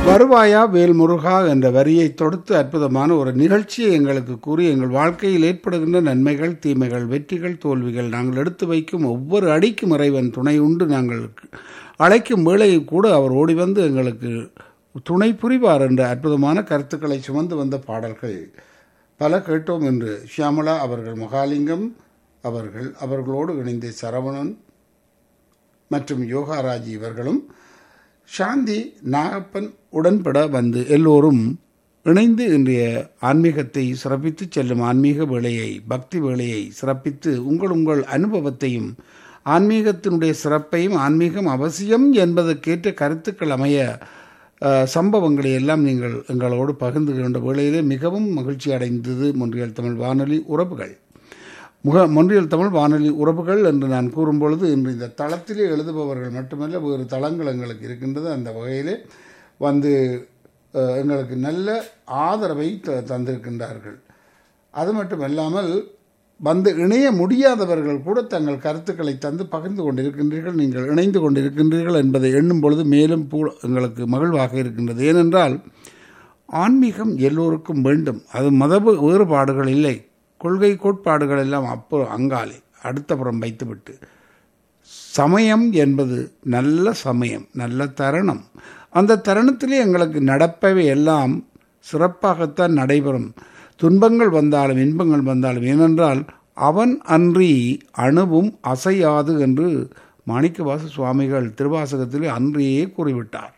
வருவாயா வேல்முருகா என்ற வரியை தொடுத்து அற்புதமான ஒரு நிகழ்ச்சியை எங்களுக்கு கூறி எங்கள் வாழ்க்கையில் ஏற்படுகின்ற நன்மைகள் தீமைகள் வெற்றிகள் தோல்விகள் நாங்கள் எடுத்து வைக்கும் ஒவ்வொரு அடிக்கும் இறைவன் துணை உண்டு நாங்கள் அழைக்கும் வேளையில் கூட அவர் ஓடி வந்து எங்களுக்கு துணை புரிவார் என்ற அற்புதமான கருத்துக்களை சுமந்து வந்த பாடல்கள் பல கேட்டோம் என்று ஷியாமலா அவர்கள் மகாலிங்கம் அவர்கள் அவர்களோடு இணைந்த சரவணன் மற்றும் யோகாராஜ் இவர்களும் சாந்தி நாகப்பன் உடன்பட வந்து எல்லோரும் இணைந்து இன்றைய ஆன்மீகத்தை சிறப்பித்து செல்லும் ஆன்மீக வேளையை பக்தி வேளையை சிறப்பித்து உங்கள் உங்கள் அனுபவத்தையும் ஆன்மீகத்தினுடைய சிறப்பையும் ஆன்மீகம் அவசியம் என்பதற்கேற்ற கருத்துக்கள் அமைய அஹ், சம்பவங்களை எல்லாம் நீங்கள் எங்களோடு பகிர்ந்து கொண்ட வேளையிலே மிகவும் மகிழ்ச்சி அடைந்தது மொன்றியல் தமிழ் வானொலி உறவுகள் முக மொன்றியல் தமிழ் வானொலி உறவுகள் என்று நான் கூறும்பொழுது இன்று இந்த தளத்திலே எழுதுபவர்கள் மட்டுமல்ல வேறு தளங்கள் எங்களுக்கு இருக்கின்றது அந்த வகையிலே வந்து அஹ், எங்களுக்கு நல்ல ஆதரவை த- தந்திருக்கின்றார்கள் அது மட்டுமல்லாமல் வந்து இணைய முடியாதவர்கள் கூட தங்கள் கருத்துக்களை தந்து பகிர்ந்து கொண்டிருக்கின்றீர்கள் நீங்கள் இணைந்து கொண்டிருக்கின்றீர்கள் என்பதை எண்ணும் பொழுது மேலும் பூ எங்களுக்கு மகிழ்வாக இருக்கின்றது ஏனென்றால் ஆன்மீகம் எல்லோருக்கும் வேண்டும் அது மத வேறுபாடுகள் இல்லை கொள்கை கோட்பாடுகள் எல்லாம் அப்போ அங்காலே அடுத்த புறம் வைத்துவிட்டு சமயம் என்பது நல்ல சமயம் நல்ல தருணம் அந்த தருணத்திலே எங்களுக்கு நடப்பவை எல்லாம் சிறப்பாகத்தான் நடைபெறும் துன்பங்கள் வந்தாலும் இன்பங்கள் வந்தாலும் ஏனென்றால் அவன் அன்றி அணுவும் அசையாது என்று மாணிக்கவாச சுவாமிகள் திருவாசகத்திலே அன்றியே கூறிவிட்டார்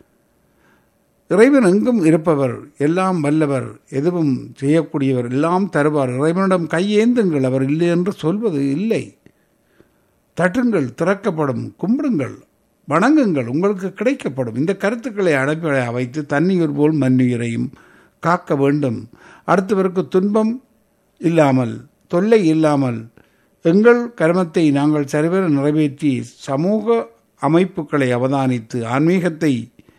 இறைவன் எங்கும் இருப்பவர் எல்லாம் வல்லவர் எதுவும் செய்யக்கூடியவர் எல்லாம் தருவார் இறைவனிடம் கையேந்துங்கள் அவர் இல்லை என்று சொல்வது இல்லை தட்டுங்கள் திறக்கப்படும் கும்பிடுங்கள் வணங்குங்கள் உங்களுக்கு கிடைக்கப்படும் இந்த கருத்துக்களை அடைப்படையாக வைத்து தண்ணீர் போல் மண்ணுயிரையும் காக்க வேண்டும் அடுத்தவருக்கு துன்பம் இல்லாமல் தொல்லை இல்லாமல் எங்கள் கர்மத்தை நாங்கள் சரிவர நிறைவேற்றி சமூக அமைப்புகளை அவதானித்து ஆன்மீகத்தை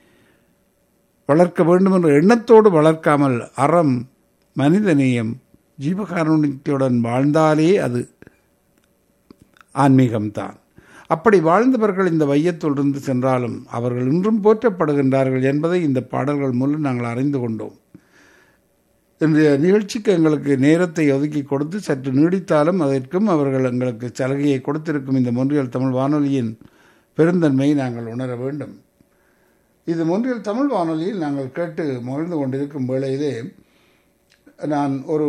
வளர்க்க வேண்டும் என்ற எண்ணத்தோடு வளர்க்காமல் அறம் மனிதநேயம் ஜீவகாருண்யத்துடன் வாழ்ந்தாலே அது ஆன்மீகம்தான் அப்படி வாழ்ந்தவர்கள் இந்த வையத்திலிருந்து சென்றாலும் அவர்கள் இன்றும் போற்றப்படுகின்றார்கள் என்பதை இந்த பாடல்கள் மூலம் நாங்கள் அறிந்து கொண்டோம் இன்றைய நிகழ்ச்சிக்கு எங்களுக்கு நேரத்தை ஒதுக்கி கொடுத்து சற்று நீடித்தாலும் அதற்கும் அவர்கள் எங்களுக்கு சலுகையை கொடுத்திருக்கும் இந்த மொன்றியல் தமிழ் வானொலியின் பெருந்தன்மையை நாங்கள் உணர வேண்டும் இது மொன்றியல் தமிழ் வானொலியில் நாங்கள் கேட்டு மகிழ்ந்து கொண்டிருக்கும் வேளையிலே நான் ஒரு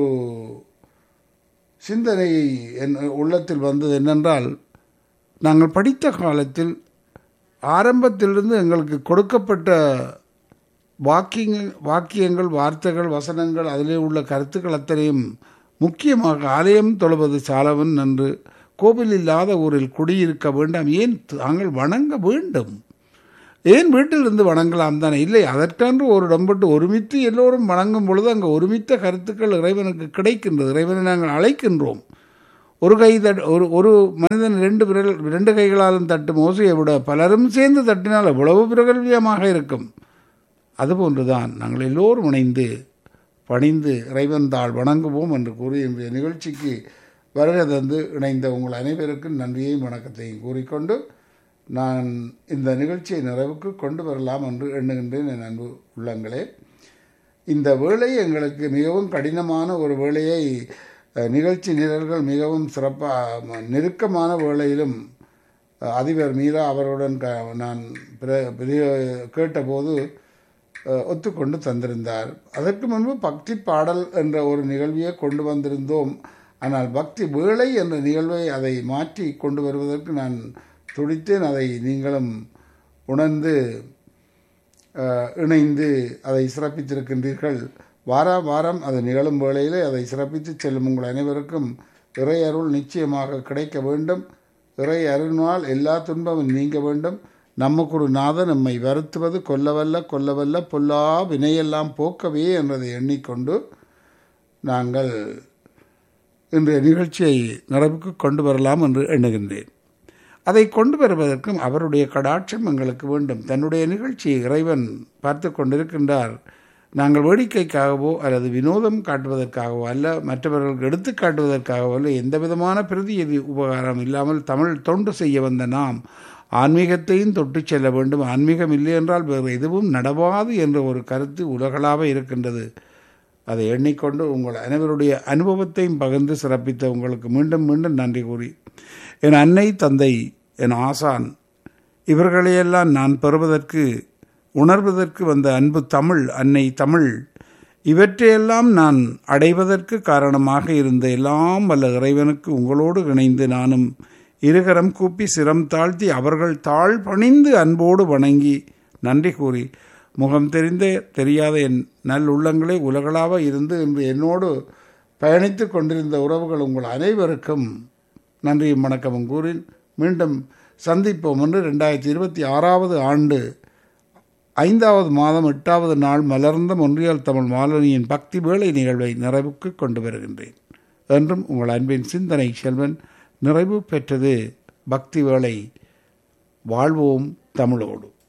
சிந்தனை என் உள்ளத்தில் வந்தது என்னென்றால் நாங்கள் படித்த காலத்தில் ஆரம்பத்திலிருந்து எங்களுக்கு கொடுக்கப்பட்ட வாக்கியங்கள் வாக்கியங்கள் வார்த்தைகள் வசனங்கள் அதிலே உள்ள கருத்துக்கள் அத்தனையும் முக்கியமாக ஆலயம் தொழுவது சாலவன் என்று கோவில் இல்லாத ஊரில் குடியிருக்க வேண்டாம் ஏன் தாங்கள் வணங்க வேண்டும் ஏன் வீட்டிலிருந்து வணங்கலாம் தானே இல்லை அதற்கென்று ஒரு இடம்பட்டு ஒருமித்து எல்லோரும் வணங்கும் பொழுது அங்கே ஒருமித்த கருத்துக்கள் இறைவனுக்கு கிடைக்கின்றது இறைவனை நாங்கள் அழைக்கின்றோம் ஒரு கை தட் ஒரு ஒரு மனிதன் ரெண்டு விரல் ரெண்டு கைகளாலும் தட்டும் ஓசையை விட பலரும் சேர்ந்து தட்டினால் எவ்வளவு பிரகல்வியமாக இருக்கும் அதுபோன்றுதான் நாங்கள் எல்லோரும் இணைந்து பணிந்து இறைவன் தாள் வணங்குவோம் என்று கூறி இன்றைய நிகழ்ச்சிக்கு வருகை தந்து இணைந்த உங்கள் அனைவருக்கும் நன்றியையும் வணக்கத்தையும் கூறிக்கொண்டு நான் இந்த நிகழ்ச்சியை நிறைவுக்கு கொண்டு வரலாம் என்று எண்ணுகின்றேன் என் அன்பு உள்ளங்களே இந்த வேலை எங்களுக்கு மிகவும் கடினமான ஒரு வேலையை அஹ், நிகழ்ச்சி நிரல்கள் மிகவும் சிறப்பாக நெருக்கமான வேளையிலும் அஹ், அதிபர் மீரா அவருடன் க நான் பிர- பிரிய- கேட்டபோது அஹ், ஒத்துக்கொண்டு தந்திருந்தார் அதற்கு முன்பு பக்தி பாடல் என்ற ஒரு நிகழ்வையை கொண்டு வந்திருந்தோம் ஆனால் பக்தி வேலை என்ற நிகழ்வை அதை மாற்றி கொண்டு வருவதற்கு நான் துடித்தேன் அதை நீங்களும் உணர்ந்து அஹ், இணைந்து அதை சிறப்பித்திருக்கின்றீர்கள் வார வாரம் அது நிகழும் வேளையிலே அதை சிறப்பித்து செல்லும் உங்கள் அனைவருக்கும் இறை அருள் நிச்சயமாக கிடைக்க வேண்டும் இறை அருளினால் எல்லா துன்பமும் நீங்க வேண்டும் நமக்கு ஒரு நாதன் நம்மை வருத்துவது கொல்லவல்ல கொல்லவல்ல பொல்லா வினையெல்லாம் போக்கவே என்றதை எண்ணிக்கொண்டு நாங்கள் இன்றைய நிகழ்ச்சியை நிறைவுக்கு கொண்டு வரலாம் என்று எண்ணுகின்றேன் அதை கொண்டு வருவதற்கும் அவருடைய கடாட்சம் எங்களுக்கு வேண்டும் தன்னுடைய நிகழ்ச்சியை இறைவன் பார்த்து கொண்டிருக்கின்றார் நாங்கள் வேடிக்கைக்காகவோ அல்லது வினோதம் காட்டுவதற்காகவோ அல்ல மற்றவர்களுக்கு எடுத்து காட்டுவதற்காகவோ அல்ல எந்த விதமான பிரதி உபகாரம் இல்லாமல் தமிழ் தொண்டு செய்ய வந்த நாம் ஆன்மீகத்தையும் தொட்டு செல்ல வேண்டும் ஆன்மீகம் இல்லை என்றால் வேறு எதுவும் நடவாது என்ற ஒரு கருத்து உலகளாக இருக்கின்றது அதை எண்ணிக்கொண்டு உங்கள் அனைவருடைய அனுபவத்தையும் பகிர்ந்து சிறப்பித்த உங்களுக்கு மீண்டும் மீண்டும் நன்றி கூறி என் அன்னை தந்தை என் ஆசான் இவர்களையெல்லாம் நான் பெறுவதற்கு உணர்வதற்கு வந்த அன்பு தமிழ் அன்னை தமிழ் இவற்றையெல்லாம் நான் அடைவதற்கு காரணமாக இருந்த எல்லாம் வல்ல இறைவனுக்கு உங்களோடு இணைந்து நானும் இருகரம் கூப்பி சிரம் தாழ்த்தி அவர்கள் தாழ் பணிந்து அன்போடு வணங்கி நன்றி கூறி முகம் தெரிந்த தெரியாத என் நல் உள்ளங்களே உலகளாக இருந்து இன்று என்னோடு பயணித்து கொண்டிருந்த உறவுகள் உங்கள் அனைவருக்கும் நன்றியும் வணக்கமும் கூறி மீண்டும் சந்திப்போம் என்று ரெண்டாயிரத்தி இருபத்தி ஆறாவது ஆண்டு ஐந்தாவது மாதம் எட்டாவது நாள் மலர்ந்த ஒன்றியல் தமிழ் மாலனியின் பக்தி வேலை நிகழ்வை நிறைவுக்கு கொண்டு வருகின்றேன் என்றும் உங்கள் அன்பின் சிந்தனை செல்வன் நிறைவு பெற்றது பக்தி வேலை வாழ்வோம் தமிழோடு